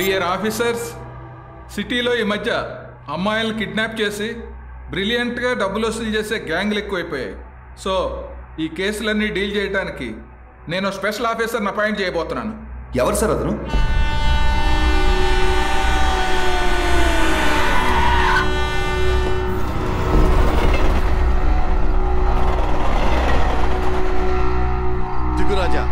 Dear officers సిటీలో ఈ మధ్య అమ్మాయిలను కిడ్నాప్ చేసి బ్రిలియంట్గా డబ్బులు వసూలు చేసే గ్యాంగ్లు ఎక్కువైపోయాయి సో ఈ కేసులన్నీ డీల్ చేయడానికి నేను స్పెషల్ ఆఫీసర్ని అపాయింట్ చేయబోతున్నాను ఎవరు సార్ అతను దిగురాజా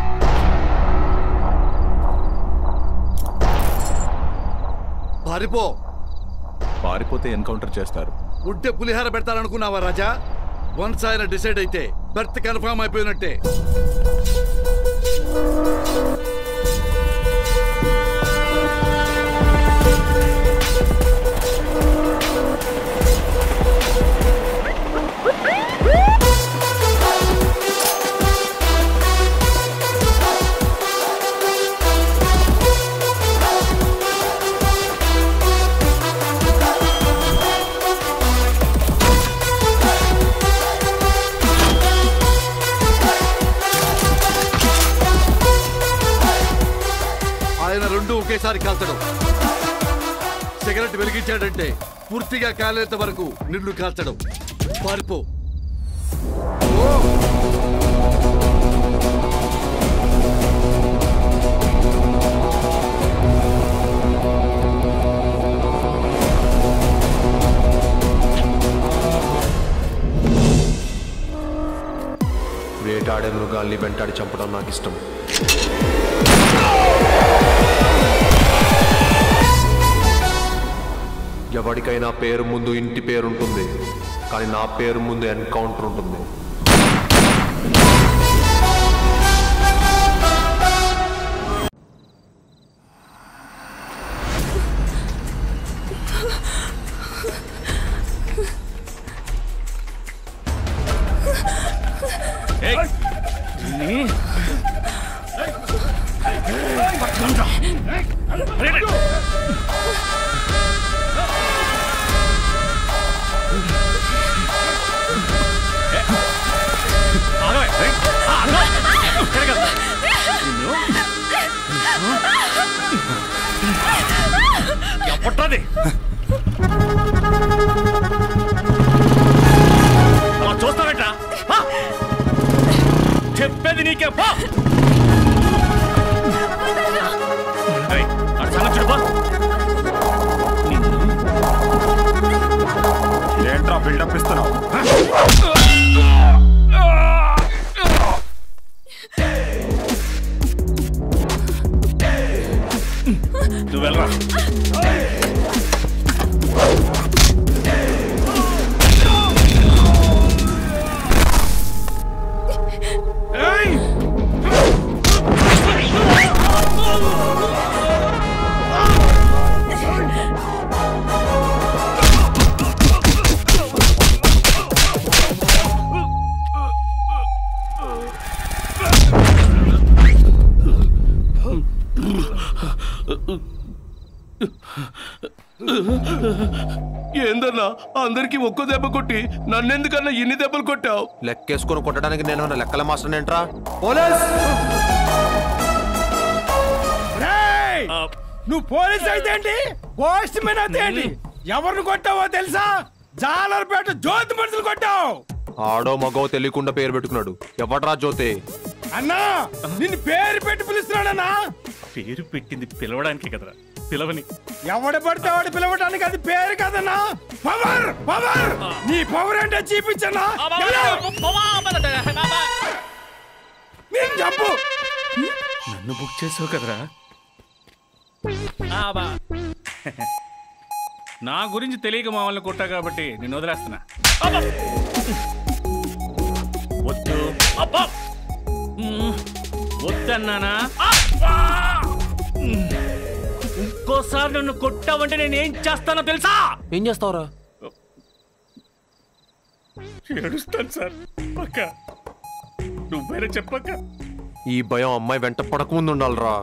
పారిపో పారిపోతే ఎన్కౌంటర్ చేస్తారు ఉంటే పులిహార పెడతారనుకున్నావా రాజా వన్స్ ఆయన డిసైడ్ అయితే బెర్త్ కన్ఫర్మ్ అయిపోయినట్టే ఆయన రెండు ఒకేసారి కాల్చడం సిగరెట్ వెలిగించాడంటే పూర్తిగా కాలేంత వరకు నిన్ను కాల్చడం పారిపో వేటాడే మృగాల్ని వెంటాడి చంపడం నాకు ఇష్టం ఎవరికైనా పేరు ముందు ఇంటి పేరు ఉంటుంది కానీ నా పేరు ముందు ఎన్కౌంటర్ ఉంటుంది ఎప్పట్రాది అలా చూస్తావేంట్రా పా! చెప్పేది నీకే పా ఏయ్, అటు సంగతి చూడు, పా. ఏంట్రా బిల్డప్ ఇస్తున్నావు నువ్వు వెళ్ళరా ఏందన్నా అందరికి ఒక్కో దెబ్బ కొట్టి నన్నెందుకన్నా ఇన్ని దెబ్బలు కొట్టావు లెక్కేసుకొని కొట్టడానికి నేను లెక్కల మాస్టర్ ఏంట్రా నువ్వు పోలీస్ అయితే ఏంటి పోస్ట్ మెన్ అయితే ఏంటి ఎవరిని కొట్టావో తెలుసా జాలర్పేట జ్యోతి మనుషులు కొట్టావు ఆడో మగో తెలియకుండా పేరు పెట్టుకున్నాడు ఎవడ్రా జ్యోతి అన్నా నిన్ను పేరు పెట్టి పిలుస్తున్నాడన్నా పేరు పెట్టింది పిలవడానికి కదరా పిలవని ఎవడ పడితే వాడు పిలవడానికి అది పేరు కదన్నా పవర్ పవర్ నీ పవర్ అంటే చూపించన్నా నేను చెప్పు నన్ను బుక్ చేసావు కదరా నా గురించి తెలియక మామల్ని కొట్టా కాబట్టి నేను వదిలేస్తున్నా అబ్బా! వద్దు అబ్బా! ఉమ్, వద్దన్నానా అబ్బా! ఉమ్, ఇంకోసారి నన్ను కొట్టావంటే నేను ఏం చేస్తానో తెలుసా ఏం చేస్తావురా ఏడుస్తాను సార్ పక్క నువ్వైనా చెప్పక్క ఈ భయం అమ్మాయి వెంట పడకముందు ఉండాలిరా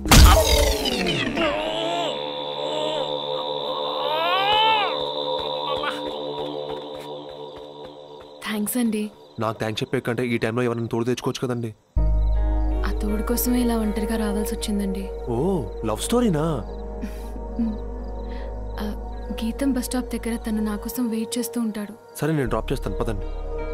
థ్యాంక్స్ అండి నాకు థ్యాంక్స్ చెప్పే కంటే ఈ టైంలో ఎవరైనా తోడు తెచ్చుకోవచ్చు కదండి ఆ తోడు కోసమే ఇలా ఒంటరిగా రావాల్సి వచ్చిందండి ఓ లవ్ స్టోరీనా ఆ, గీతం బస్ స్టాప్ దగ్గర తను నా కోసం వెయిట్ చేస్తూ ఉంటాడు సరే నేను డ్రాప్ చేస్తాను పదండి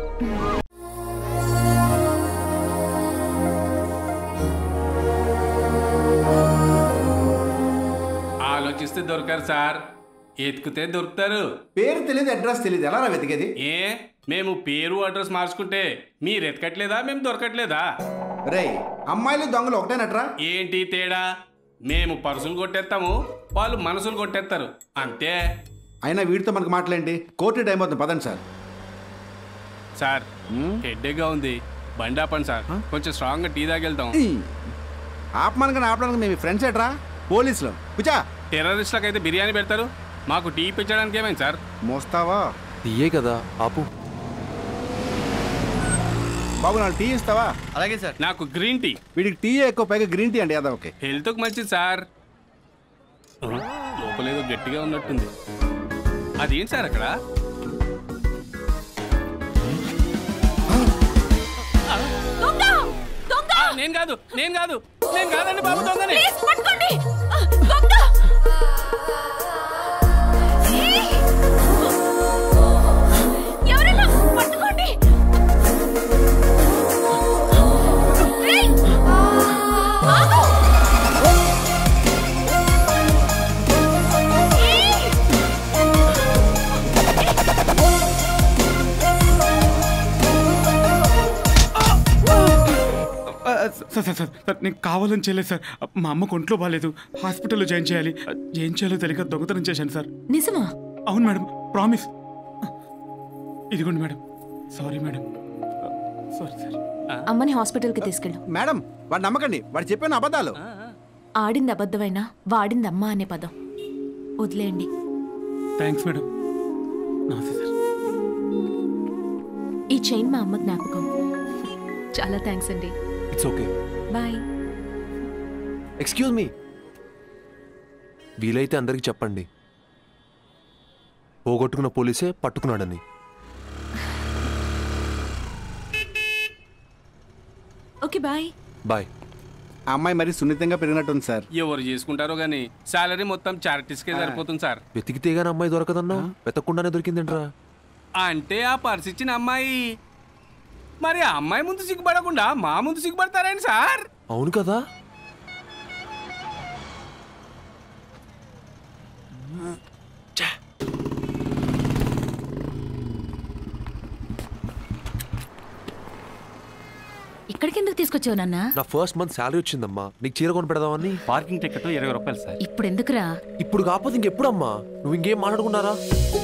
ఆలోచిస్తే దొరకారు సార్ ఎత్తుకుతే దొరుకుతారు పేరు తెలియదు అడ్రస్ తెలియదు ఎలా రా వెతికేది ఏ మేము పేరు అడ్రస్ మార్చుకుంటే మీరు ఎతకట్లేదా మేము దొరకట్లేదా రే అమ్మాయిలు దొంగలు ఒకటేనట్రా ఏంటి తేడా మేము పర్సులు కొట్టేస్తాము వాళ్ళు మనసులు కొట్టేస్తారు అంతే అయినా వీడితో మనకు మాట్లాడండి కోర్టు టైం అవుతుంది పదండి సార్ సార్ హెడ్డేగా ఉంది బండి ఆపండి సార్ కొంచెం స్ట్రాంగ్గా టీ తాగెళ్తాం ఈ, ఆపమానగా ఆపడానికి మేము ఫ్రెండ్స్ ఏట్రా పోలీసులు కూచా టెర్రరిస్టులకు అయితే బిర్యానీ పెడతారు మాకు టీ ఇప్పించడానికి ఏమైంది సార్ మోస్తావా తీయే కదా ఆపు బాబు నాకు టీ ఇస్తావా అలాగే సార్ నాకు గ్రీన్ టీ వీడికి టీ ఎక్కువ పైగా గ్రీన్ టీ అండి అదా ఓకే హెల్త్కి మంచిది సార్ లోపలేదో గట్టిగా ఉన్నట్టుంది అదేంటి సార్ అక్కడ దొంగ దొంగ ఆ, నేను కాదు నేను కాదు నేను కాదండి బాబు దొంగని ప్లీజ్ పట్టుకోండి ఆ, దొంగ ఏయ్! ఎవరైనా పట్టుకోండి ఏయ్! ఆగు! ఏయ్! సార్ సార్ సార్ సార్ నేను కావాలని చేయలేదు సార్ మా అమ్మకు ఒంట్లో బాగాలేదు హాస్పిటల్లో జాయిన్ చేయాలి ఏం చేయాలో తెలియక దొంగతనం చేశాను సార్ నిజమా అవును మేడం ప్రామిస్ ఇదిగోండి madam sorry madam sorry sir అమ్మని హాస్పిటల్కి తీసుకెళ్ళు మేడం వాడు నమ్మకండి వాడు చెప్పిన అబద్ధాలు ఆడింది అబద్ధమైనా వాడింది అమ్మ అనే పదం వదిలేయండి థ్యాంక్స్ మేడం నమస్తే సార్ ఈ చైన్ మా అమ్మ జ్ఞాపకం చాలా థ్యాంక్స్ అండి it's okay bye excuse me వీలైతే అందరికి చెప్పండి పోగొట్టుకున్న పోలీసే పట్టుకున్నాడని ఓకే బాయ్ బాయ్ ఆ అమ్మాయి మరీ సున్నితంగా పెరిగినట్టుంది సార్ ఎవరు చేసుకుంటారో కానీ శాలరీ మొత్తం చారిటీస్కే సరిపోతుంది సార్ వెతికితే గానీ అమ్మాయి దొరకదన్నా వెతకకుండానే దొరికిందేంట్రా అంటే ఆ పర్స్ ఇచ్చిన అమ్మాయి మరి ఆ అమ్మాయి ముందు సిగ్గుపడకుండా మా ముందు సిగ్గుపడతారేంటి సార్ అవును కదా ఇక్కడికి ఎందుకు తీసుకొచ్చావు నాన్న నా ఫస్ట్ మంత్ శాలరీ వచ్చిందమ్మా నీకు చీర కొని పెడదామని పార్కింగ్ టికెట్ ఇరవై రూపాయలు సార్ ఇప్పుడు ఎందుకురా ఇప్పుడు కాకపోతే ఇంకెప్పుడమ్మా నువ్వు ఇంకేం మాట్లాడుకున్నారా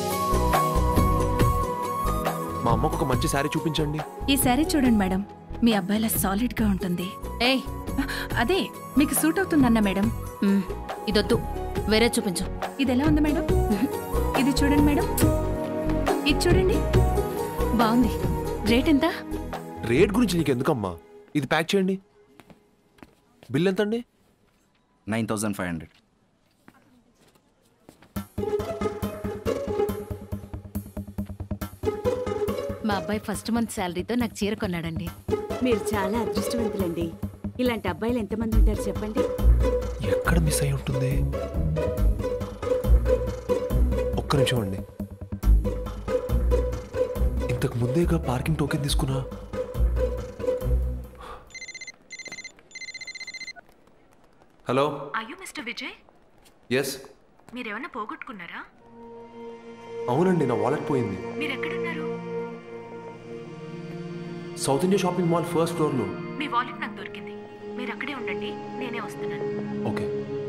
మా అమ్మకు ఒక మంచి శారీ చూపించండి ఈ శారీ చూడండి మేడం మీ అబ్బాయిలా సాలిడ్ గా ఉంటుంది ఏయ్ అదే మీకు సూట్ అవుతుందన్న మేడం మ్, ఇదొద్దు వేరే చూపించు ఇది ఎలా ఉంది మేడం ఇది చూడండి మేడం ఇది చూడండి బాగుంది రేట్ ఎంత రేట్ గురించి నీకు ఎందుకమ్మా ఇది ప్యాక్ చేయండి బిల్ ఎంత అండి నైన్ థౌసండ్ ఫైవ్ హండ్రెడ్ మా అబ్బాయి ఫస్ట్ మంత్ శాలరీతో నాకు చీర కొన్నాడండి మీరు చాలా అదృష్టవంతులండి ఇలాంటి అబ్బాయిలు ఎంతమంది ఉంటారు చెప్పండి ఎక్కడ మిస్ అయి ఉంటుంది ఒక్క నిమిషం అండి ఇంతకు ముందేగా పార్కింగ్ టోకెన్ తీసుకున్నా హలో అయ్యో మిస్టర్ విజయ్ ఎస్ మీరేమన్నా పోగొట్టుకున్నారా అవునండి నా వాలెట్ పోయింది మీరు ఎక్కడున్నారు south India shopping mall first ఫ్లోర్లో మీ వాలెట్ నాకు దొరికింది మీరు అక్కడే ఉండండి నేనే వస్తున్నాను ఓకే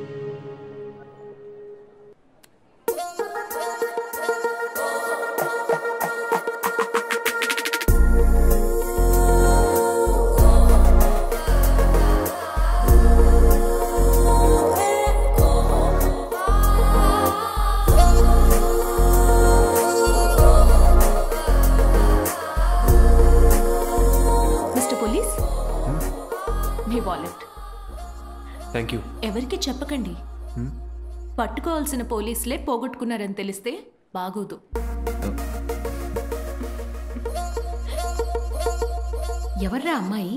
మిస్టర్ పోలీస్ మీ వాలెట్ థ్యాంక్ యూ ఎవరికి చెప్పకండి పట్టుకోవాల్సిన పోలీసులే పోగొట్టుకున్నారని తెలిస్తే బాగోదు ఎవర్రా అమ్మాయి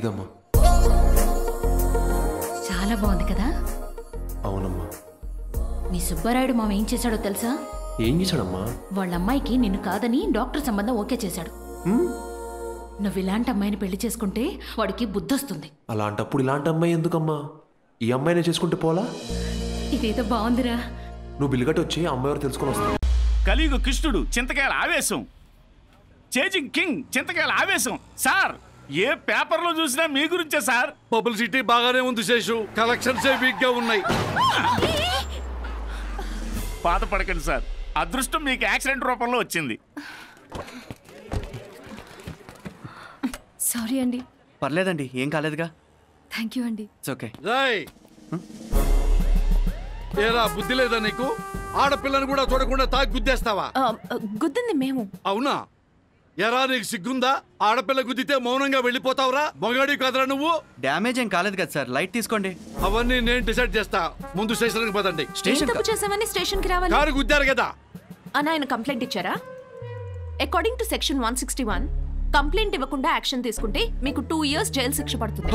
తెలీదమ్మా చాలా బాగుంది కదా అవునమ్మా మీ సుబ్బారాయుడు మామ ఏం చేశాడో తెలుసా ఏం చేశాడమ్మా వాళ్ళ అమ్మాయికి నిన్ను కాదని డాక్టర్ సంబంధం ఓకే చేశాడు నువ్వు ఇలాంటి అమ్మాయిని పెళ్లి చేసుకుంటే వాడికి బుద్ధొస్తుంది అలాంటప్పుడు ఇలాంటి అమ్మాయి ఎందుకమ్మా ఈ అమ్మాయినే చేసుకుంటే పోలా ఇదేదో బాగుందిరా నువ్వు బిల్లుగట్టి వచ్చి ఆ అమ్మాయి ఎవరు తెలుసుకొని వస్తావు కలియుగ కృష్ణుడు చింతకాయల ఆవేశం చేజింగ్ కింగ్ చింతకాయల ఆవేశం సార్ ఏ పేపర్లో చూసినా మీ గురించే సార్ పబ్లిసిటీ బాగానే ఉంది శేషు కలెక్షన్స్ వీక్ గా ఉన్నాయి బాధపడకండి సార్ అదృష్టం మీకు యాక్సిడెంట్ రూపంలో వచ్చింది సారీ అండి పర్లేదండి ఏం కాలేదుగా థ్యాంక్ యూ అండి ఇట్స్ ఓకే రాయ్ ఏరా బుద్ధి లేదా నీకు ఆడపిల్లను కూడా చూడకుండా తాగి గుద్దేస్తావా గుద్దింది మేము అవునా ఎరా నీకు సిగ్గుందా ఆడపిల్ల గుద్దితే మౌనంగా వెళ్ళిపోతావురా మొగాడి కదరా నువ్వు డ్యామేజ్ ఏం కాలేదు కదా సార్ లైట్ తీసుకోండి అవన్నీ నేను డిసైడ్ చేస్తా ముందు స్టేషన్కి పదండి ఏం తప్పు చేసామని స్టేషన్ కి రావాలి కారు గుద్దారు కదా అని ఆయన కంప్లైంట్ ఇచ్చారా according to section one sixty one complaint ఇవ్వకుండా యాక్షన్ తీసుకుంటే మీకు టూ ఇయర్స్ జైలు శిక్ష పడుతుంది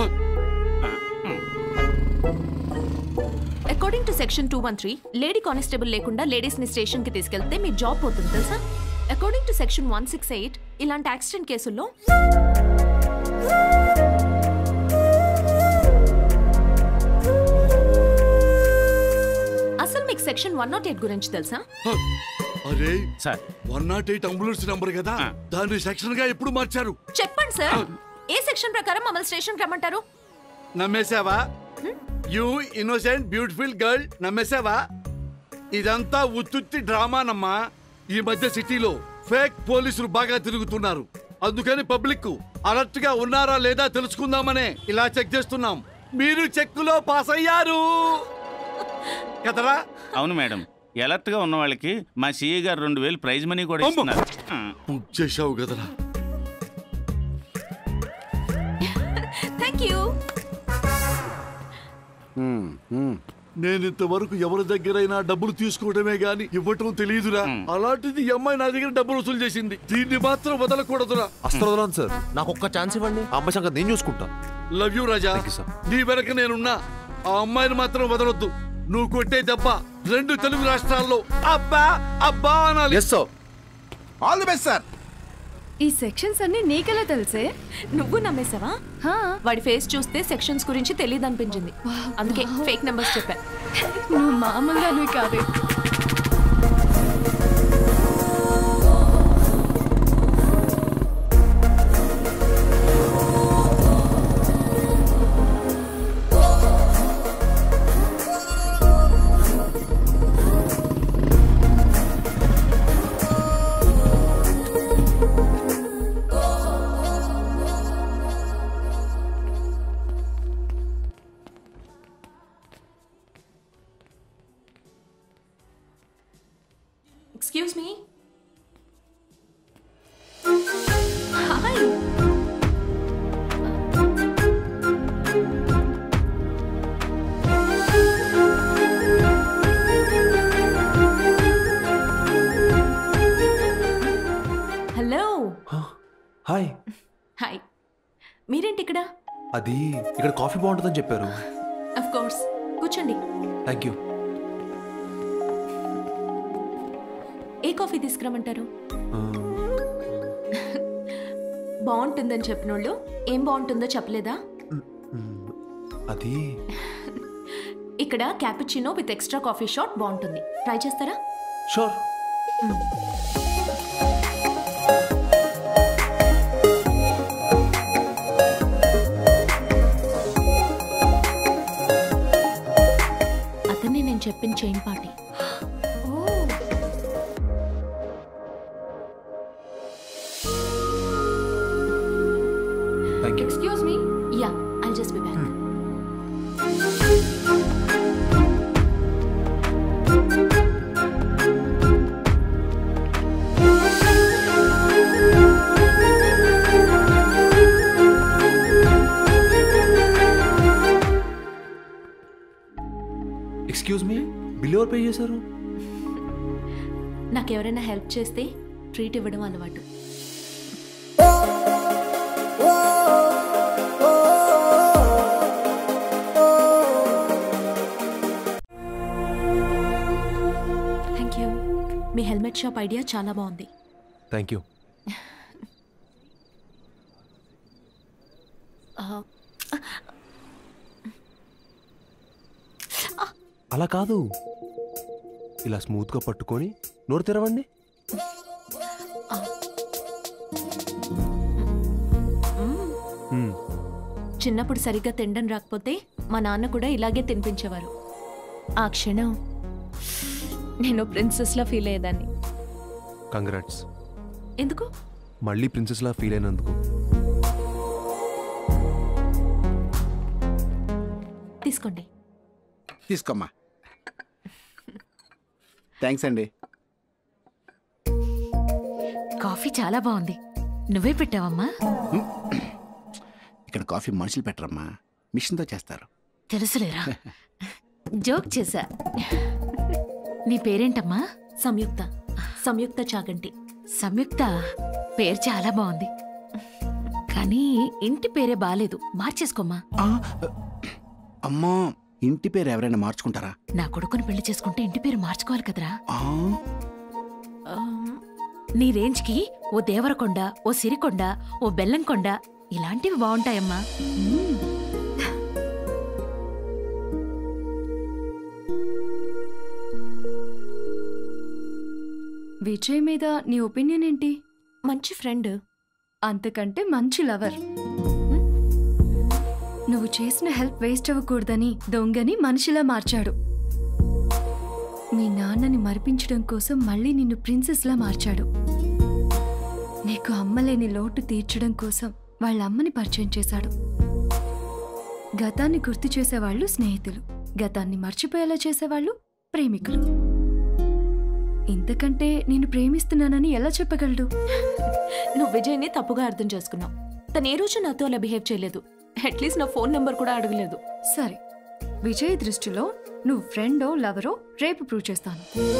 according to section two one three lady constable లేకుండా లేడీస్ ని స్టేషన్ కి తీసుకెళ్తే మీ జాబ్ పోతుంది తెలుసా according to section one six eight ఇలాంటి యాక్సిడెంట్ కేసుల్లో అసలు మీకు సెక్షన్ వన్ నాట్ ఎయిట్ గురించి తెలుసా అరే sir one not eight ambulance number కదా దాన్ని సెక్షన్ గా ఎప్పుడు మార్చారు చెప్పండి సార్ ఏ సెక్షన్ ప్రకారం మమ్మల్ని స్టేషన్ రమ్మంటారు నమ్మేశావా యూ ఇన్నోసెంట్ బ్యూటిఫుల్ గర్ల్ నమ్మేశావా ఇదంతా ఉత్తుత్తి డ్రామానమ్మా ఈ మధ్య సిటీలో ఫేక్ పోలీసులు బాగా తిరుగుతున్నారు అందుకని పబ్లిక్ అలర్ట్ గా ఉన్నారా లేదా తెలుసుకుందామనే ఇలా చెక్ చేస్తున్నాం మీరు చెక్కులో పాస్ అయ్యారు కదరా అవును మేడం ఎలర్ట్ గా ఉన్న వాళ్ళకి మా సిఏ గారు రెండు వేలు ప్రైజ్ మనీ కూడా ఇస్తున్నారు ఆ. బుక్ చేశావు కదరా థ్యాంక్ యూ నేను ఇంతవరకు ఎవరి దగ్గరైనా డబ్బులు తీసుకోవడమే గాని ఇవ్వటం తెలియదురా అలాంటిది ఈ అమ్మాయి నా దగ్గర డబ్బులు వసూలు చేసింది దీన్ని మాత్రం వదలకూడదురా అస్త్రం వదలను సార్ నాకు ఒక్క ఛాన్స్ ఇవ్వండి ఆ అమ్మాయి సంగతి నేను చూసుకుంటా లవ్ యూ రాజా నీ వెనక నేనున్నా ఆ అమ్మాయిని మాత్రం వదలొద్దు నువ్వు కొట్టే దెబ్బ రెండు తెలుగు రాష్ట్రాల్లో అబ్బా అబ్బా అనాలి ఆల్ ది బెస్ట్ సార్ ఈ సెక్షన్స్ అన్ని నీకెలా తెలుసే నువ్వు నమ్మేశావా వాడి ఫేస్ చూస్తే సెక్షన్స్ గురించి తెలియదు అనిపించింది అందుకే ఫేక్ నెంబర్స్ చెప్పా నువ్వు మామూలుగా కాదే excuse me hi hello hi hi మీరేంటి ఇక్కడ అది ఇక్కడ కాఫీ బాగుంటుందని చెప్పారు అఫ్ కోర్స్ కూర్చోండి థ్యాంక్ యూ ఏ కాఫీ తీసుకురమ్మంటారు బాగుంటుందని చెప్పినోళ్ళు ఏం బాగుంటుందో చెప్పలేదా అది ఇక్కడ cappuccino with extra coffee shot బాగుంటుంది ట్రై చేస్తారా షూర్ అతనే నేను చెప్పిన chain party thank you excuse me ya I just be back excuse me bill ఎవరు పే చేశారు నాకు ఎవరైనా హెల్ప్ చేస్తే ట్రీట్ ఇవ్వడం అలవాటు చాక్లెట్ షాప్ ఐడియా చాలా బాగుంది థ్యాంక్ యూ ఆ, అలా కాదు ఇలా స్మూత్గా పట్టుకొని నోరు తెరవండి మ్మ్. చిన్నప్పుడు సరిగ్గా తినడం రాకపోతే మా నాన్న కూడా ఇలాగే తినిపించేవారు ఆ క్షణం నేను ప్రిన్సెస్లా ఫీల్ అయ్యేదాన్ని కంగ్రాట్స్ ఎందుకు మళ్ళీ ప్రిన్సెస్లా ఫీల్ అయినందుకు తీసుకోండి తీసుకోమ్మా థ్యాంక్స్ అండి కాఫీ చాలా బాగుంది నువ్వే పెట్టావమ్మా ఇక్కడ కాఫీ మనుషులు పెట్టరమ్మా మిషన్తో చేస్తారు తెలుసులేరా జోక్ చేశా నీ పేరేంటమ్మా సంయుక్త సంయుక్త చాగంటి సంయుక్త పేరు చాలా బాగుంది కానీ ఇంటి పేరే బాలేదు మార్చేసుకోమ్మా అమ్మా ఇంటి పేరు ఎవరైనా మార్చుకుంటారా నా కొడుకుని పెళ్లి చేసుకుంటే ఇంటి పేరు మార్చుకోవాలి కదరా ఆ, నీ రేంజ్కి ఓ దేవరకొండ ఓ సిరికొండ ఓ బెల్లంకొండ ఇలాంటివి బాగుంటాయమ్మా మ్మ్. విజయ్ మీద నీ ఒపీనియన్ ఏంటి మంచి ఫ్రెండ్ అంతకంటే మంచి లవర్ నువ్వు చేసిన హెల్ప్ వేస్ట్ అవ్వకూడదని దొంగని మనిషిలా మార్చాడు మీ నాన్నని మరిపించడం కోసం మళ్ళీ నిన్ను ప్రిన్సెస్లా మార్చాడు నీకు అమ్మలేని లోటు తీర్చడం కోసం వాళ్ళ అమ్మని పరిచయం చేశాడు గతాన్ని గుర్తు చేసేవాళ్ళు స్నేహితులు గతాన్ని మర్చిపోయేలా చేసేవాళ్ళు ప్రేమికులు ఇంతకంటే నేను ప్రేమిస్తున్నానని ఎలా చెప్పగలడు నువ్వు విజయ్ని తప్పుగా అర్థం చేసుకున్నావు తను ఏ రోజు నాతో అలా బిహేవ్ చేయలేదు అట్లీస్ట్ నా ఫోన్ నెంబర్ కూడా అడగలేదు సరే విజయ్ దృష్టిలో నువ్వు ఫ్రెండో లవరో రేపు ప్రూవ్ చేస్తాను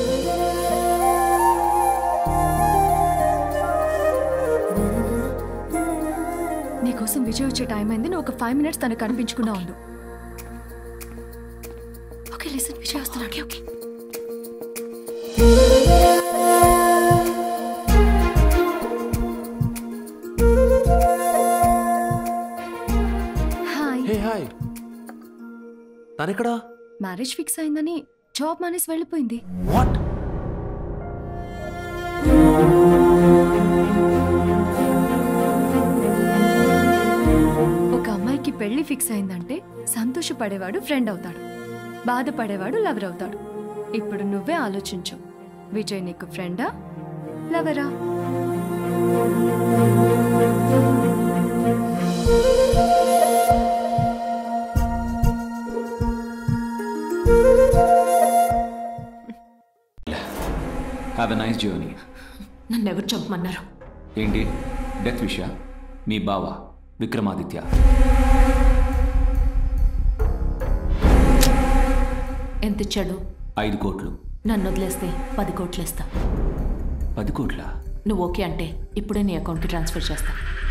నీకోసం విజయ్ వచ్చే టైం అయింది నువ్వు ఒక ఫైవ్ మినిట్స్ తనకు కనిపించుకున్నా ఉండు ఓకే లిసన్ విజయ్ వస్తున్నాడు ఓకే హాయ్ హే హాయ్ తనెక్కడా మ్యారేజ్ ఫిక్స్ అయిందని జాబ్ మానేసి వెళ్ళిపోయింది వాట్ ఒక అమ్మాయికి పెళ్లి ఫిక్స్ అయిందంటే సంతోషపడేవాడు ఫ్రెండ్ అవుతాడు బాధపడేవాడు లవర్ అవుతాడు ఇప్పుడు నువ్వే ఆలోచించు విజయ్ నీకు ఫ్రెండా లవరా హ్యావ్ ఎ నైస్ జర్నీ నన్ను ఎవరు చంపమన్నారు ఏంటి డెత్ విషయ మీ బావ విక్రమాదిత్య ఎంత ఇచ్చాడు ఐదు కోట్లు నన్ను వదిలేస్తే పది కోట్లు ఇస్తా పది కోట్ల నువ్వు ఓకే అంటే ఇప్పుడే నీ అకౌంట్కి ట్రాన్స్ఫర్ చేస్తా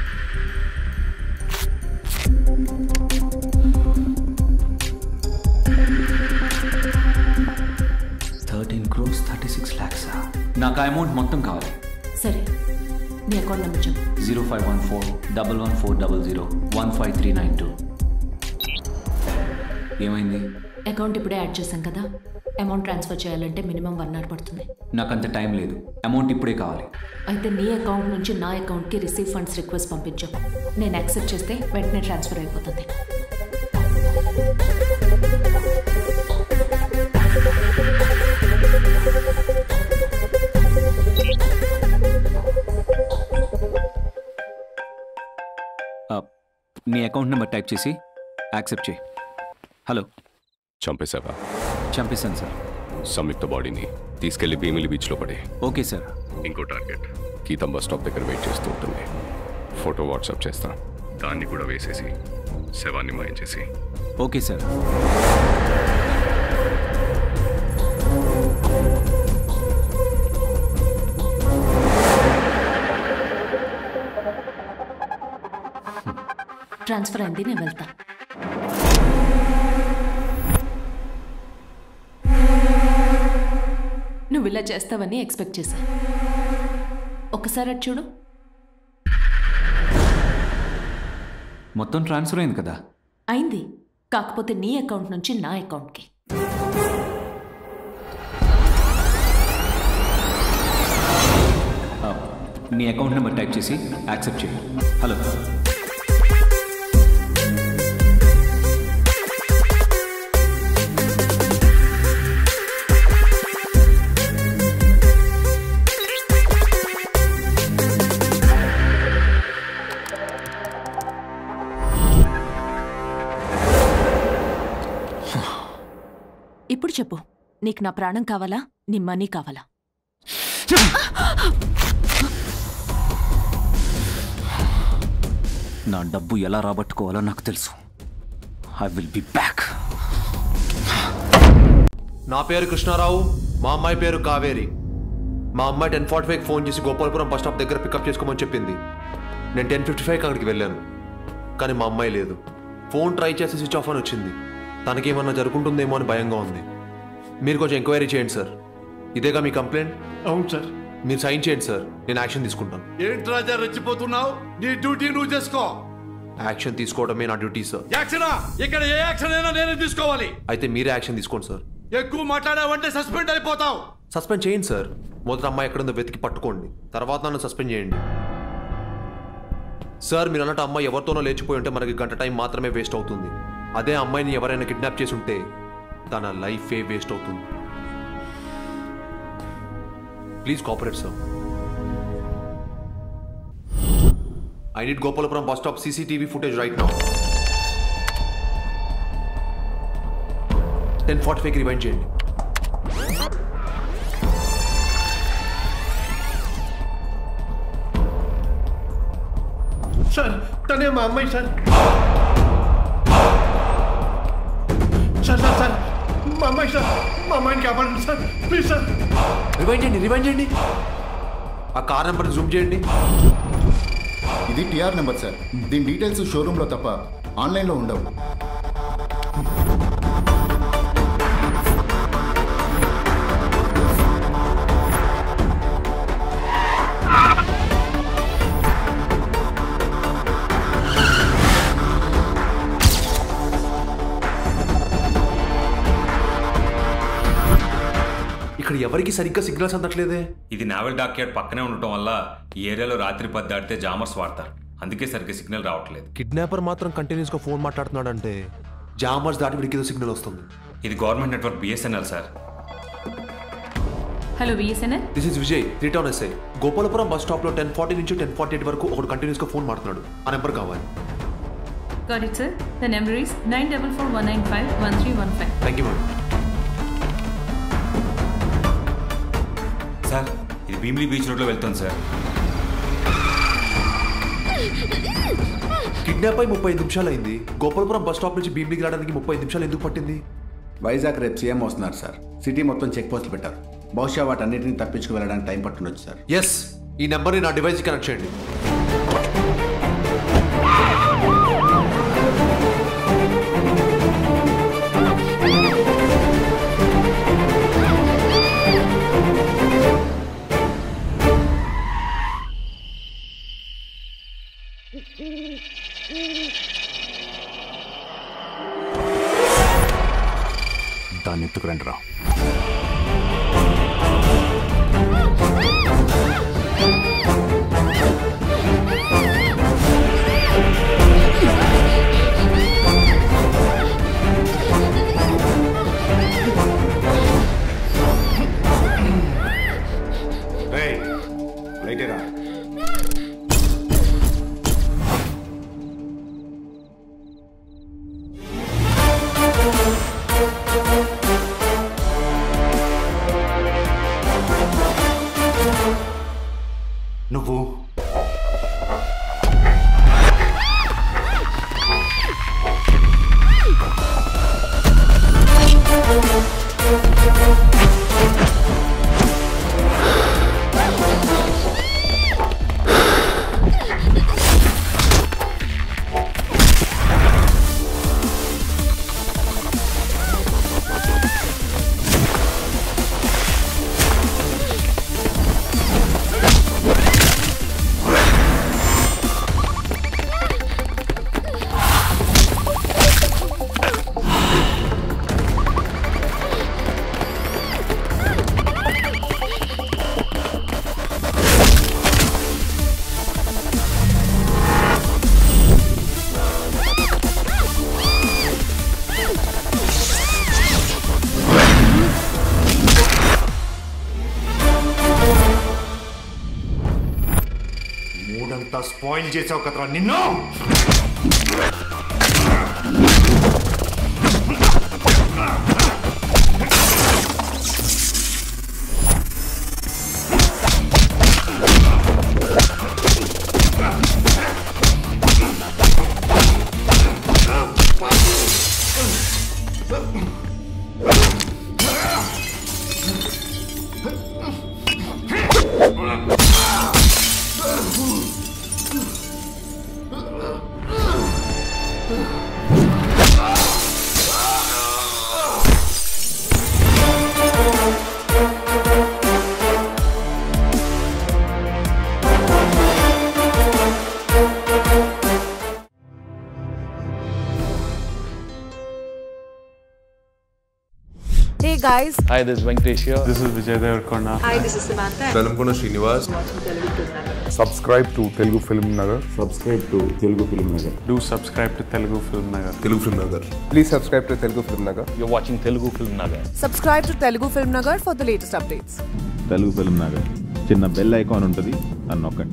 thirteen crores thirty six lakhs నాకు ఆ అమౌంట్ మొత్తం కావాలి సరే నీ అకౌంట్ నెంబర్ చెప్పు zero five one four double one four double zero one five three nine two ఏమైంది అకౌంట్ ఇప్పుడే యాడ్ చేశాం కదా అమౌంట్ ట్రాన్స్ఫర్ చేయాలంటే మినిమం వన్ అవర్ పడుతుంది నాకు అంత టైం లేదు అమౌంట్ ఇప్పుడే కావాలి అయితే నీ అకౌంట్ నుంచి నా అకౌంట్కి రిసీవ్ ఫండ్స్ రిక్వెస్ట్ పంపించు నేను యాక్సెప్ట్ చేస్తే వెంటనే ట్రాన్స్ఫర్ అయిపోతుంది ఆ, నీ అకౌంట్ నెంబర్ టైప్ చేసి యాక్సెప్ట్ చేయి హలో చంపేశావా చంపేశాను సార్ సంయుక్త బాడీని తీసుకెళ్లి భీమిలి బీచ్లో పడే ఓకే సార్ ఇంకో టార్గెట్ గీతం బస్ స్టాప్ దగ్గర వెయిట్ చేస్తూ ఉంటుంది ఫోటో వాట్సాప్ చేస్తా దాన్ని కూడా వేసేసి శవాన్ని మాయం చేసి ఓకే సార్ ట్రాన్స్ఫర్ అయింది నేను వెళ్తా నువ్వు ఇలా చేస్తావని ఎక్స్పెక్ట్ చేశా ఒకసారి అటు చూడు మొత్తం ట్రాన్స్ఫర్ అయింది కదా అయింది కాకపోతే నీ అకౌంట్ నుంచి నా అకౌంట్కి ఆ, నీ అకౌంట్ నెంబర్ టైప్ చేసి యాక్సెప్ట్ చేయి హలో ఇప్పుడు చెప్పు నీకు నా ప్రాణం కావాలా నీ మనీ కావాలా నా డబ్బు ఎలా రాబట్టుకోవాలో నాకు తెలుసు ఐ విల్ బి బ్యాక్ నా పేరు కృష్ణారావు మా అమ్మాయి పేరు కావేరి మా అమ్మాయి టెన్ ఫార్టీ ఫైవ్ ఫోన్ చేసి గోపాలపురం బస్ స్టాప్ దగ్గర పికప్ చేసుకోమని చెప్పింది నేను టెన్ ఫిఫ్టీ ఫైవ్కి అక్కడికి వెళ్ళాను కానీ మా అమ్మాయి లేదు ఫోన్ ట్రై చేసి స్విచ్ ఆఫ్ అని వచ్చింది తనకేమన్నా జరుగుతుందేమో అని భయంగా ఉంది మీరు కొంచెం ఎంక్వైరీ చేయండి సార్ ఇదేగా మీ కంప్లైంట్ అవును సార్ మీరు సైన్ చేయండి సార్ నేను యాక్షన్ తీసుకుంటాను ఏంటి రాజా రెచ్చిపోతున్నావు నీ డ్యూటీ నువ్వు చేసుకో యాక్షన్ తీసుకోవడమే నా డ్యూటీ సార్ యాక్షనా ఇక్కడ ఏ యాక్షన్ అయినా నేనే తీసుకోవాలి అయితే మీరే యాక్షన్ తీసుకోండి సార్ ఎక్కువ మాట్లాడావంటే సస్పెండ్ అయిపోతావు సస్పెండ్ చేయండి సార్ మొదట అమ్మాయి ఎక్కడుందో వెతికి పట్టుకోండి తర్వాత నన్ను సస్పెండ్ చేయండి సార్ మీరు అన్నట్టు అమ్మాయి ఎవరితోనో లేచిపోయి ఉంటే మనకి గంట టైం మాత్రమే వేస్ట్ అవుతుంది అదే అమ్మాయిని ఎవరైనా కిడ్నాప్ చేసి ఉంటే తన లైఫే వేస్ట్ అవుతుంది please cooperate sir I need Gopalapuram bus stop CCTV footage right now ten forty ఫైవ్కి రివైండ్ చేయండి సార్ తనే మా అమ్మాయి సార్ సార్ సార్ సార్ మా అమ్మాయి సార్ మా అమ్మాయిని కాపాడండి సార్ ప్లీజ్ సార్ రివైండ్ చేయండి రివైండ్ చేయండి ఆ కార్ నెంబర్ జూమ్ చేయండి ఇది టిఆర్ నెంబర్ సార్ దీని డీటెయిల్స్ షోరూంలో తప్ప ఆన్లైన్లో ఉండవు ఇక్కడ ఎవరికి సరిగ్గా సిగ్నల్స్ అందట్లేదే ఇది నావెల్ డాక్యార్డ్ పక్కనే ఉండటం వల్ల ఈ ఏరియాలో రాత్రి పది దాటితే జామర్స్ వాడతారు అందుకే సరిగ్గా సిగ్నల్ రావట్లేదు కిడ్నాపర్ మాత్రం కంటిన్యూస్గా ఫోన్ మాట్లాడుతున్నాడంటే జామర్స్ దాటి వీడికి ఏదో సిగ్నల్ వస్తుంది ఇది government network BSNL sir hello BSNL this is Vijay three town SI Gopalapuram bus stop లో టెన్ ఫార్టీ నుంచి టెన్ ఫార్టీ ఎయిట్ వరకు ఒకడు కంటిన్యూస్ గా ఫోన్ మాట్లాడు ఆ నెంబర్ కావాలి Got it, sir. The number is 944-195-1315. Thank you madam sir ఇది Bheemili beach రోడ్లో వెళ్తుంది సార్ కిడ్నాప్ అయి ముప్పై ఐదు నిమిషాలు అయింది గోపాలపురం బస్ స్టాప్ నుంచి భీమిలికి రావడానికి ముప్పై ఐదు నిమిషాలు ఎందుకు పట్టింది వైజాగ్ రేపు సీఎం వస్తున్నారు సార్ సిటీ మొత్తం చెక్ పోస్టులు పెట్టారు బహుశా వాటన్నిటిని తప్పించుకు వెళ్ళడానికి టైం పట్టుండొచ్చు సార్ ఎస్ ఈ నెంబర్ని నా డివైస్ కనెక్ట్ చేయండి దాన్ని ఎత్తుకురండి రా రేయ్, లైటేరా స్పాయిల్ చేసావు కదరా నిన్ను Hey guys. Hi, this is Venkatesh here. This is Vijay Devarkonda. Hi, this is Samantha. Velamkona Srinivas. Subscribe to Telugu film Nagar subscribe to Telugu film Nagar Do subscribe to Telugu Film Nagar. Telugu film Nagar please subscribe to Telugu film Nagar You're watching Telugu Film Nagar. Subscribe to Telugu Film Nagar for the latest updates. Telugu film Nagar చిన్న bell icon ఉంటుంది అని నొక్కండి